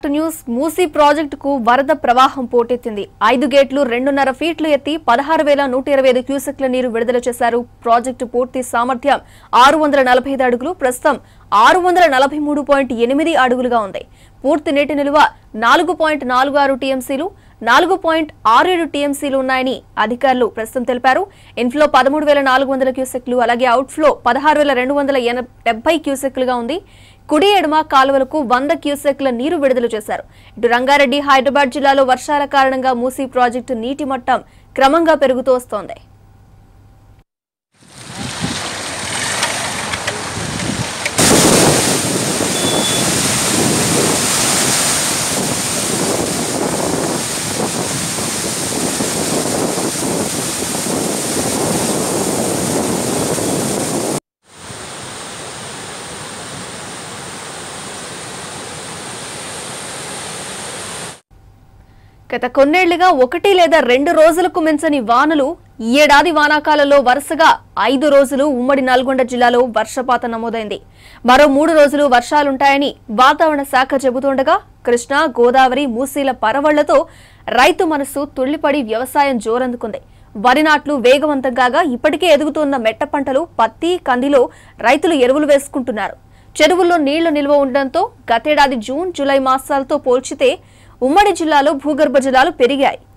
to news Musi ప్రాజెక్టుకు వరద ప్రవాహం పోటెత్తింది ఐదు గేట్లు రెండున్నర ఫీట్లు ఎత్తి పదహారు వేల నూట ఇరవై ఐదు క్యూసెక్ల నీరు విడుదల చేశారు ప్రాజెక్టు పూర్తి సామర్థ్యం ఆరు వందల నలభై ఐదు అడుగులు ప్రస్తుతం ఆరు వందల నలభై మూడు పాయింట్ ఎనిమిది అడుగులుగా ఉంది పూర్తి నీటి నిల్వ నాలుగు పాయింట్ నాలుగు ఆరు టీఎంసీలు నాలుగు పాయింట్ ఆరు ఏడు టీఎంసీలు ఉన్నాయని అధికారులు ప్రస్తుతం తెలిపారు ఇన్ఫ్లో పదమూడు వేల నాలుగు వందల క్యూసెక్లు అలాగే అవుట్ఫ్లో పదహారు వేల రెండు వందల ఎన- డెబ్బై క్యూసెక్లుగా ఉంది కుడి ఎడమ కాలువలకు వంద క్యూసెక్ల నీరు విడుదల చేశారు ఇటు రంగారెడ్డి హైదరాబాద్ జిల్లాలో వర్షాల కారణంగా మూసీ ప్రాజెక్టు నీటి మట్టం క్రమంగా పెరుగుతూ వస్తోంది గత కొన్నేళ్లుగా ఒకటి లేదా రెండు రోజులకు మించని వానలు ఈ ఏడాది వానాకాలంలో వరుసగా ఐదు రోజులు ఉమ్మడి నల్గొండ జిల్లాలో వర్షపాతం నమోదైంది మరో మూడు రోజులు వర్షాలుంటాయని వాతావరణ శాఖ చెబుతుండగా కృష్ణా గోదావరి మూసీల పరవళ్లతో రైతు మనసు తుళ్లిపడి వ్యవసాయం జోరందుకుంది వరి నాట్లు వేగవంతం కాగా ఇప్పటికే ఎదుగుతున్న మెట్ట పంటలు పత్తి కందిలో రైతులు ఎరువులు వేసుకుంటున్నారు చెరువుల్లో నీళ్లు నిల్వ ఉండడంతో గతేడాది జూన్ జూలై మాసాలతో పోల్చితే ఉమ్మడి జిల్లాలో భూగర్భ జలాలు పెరిగాయి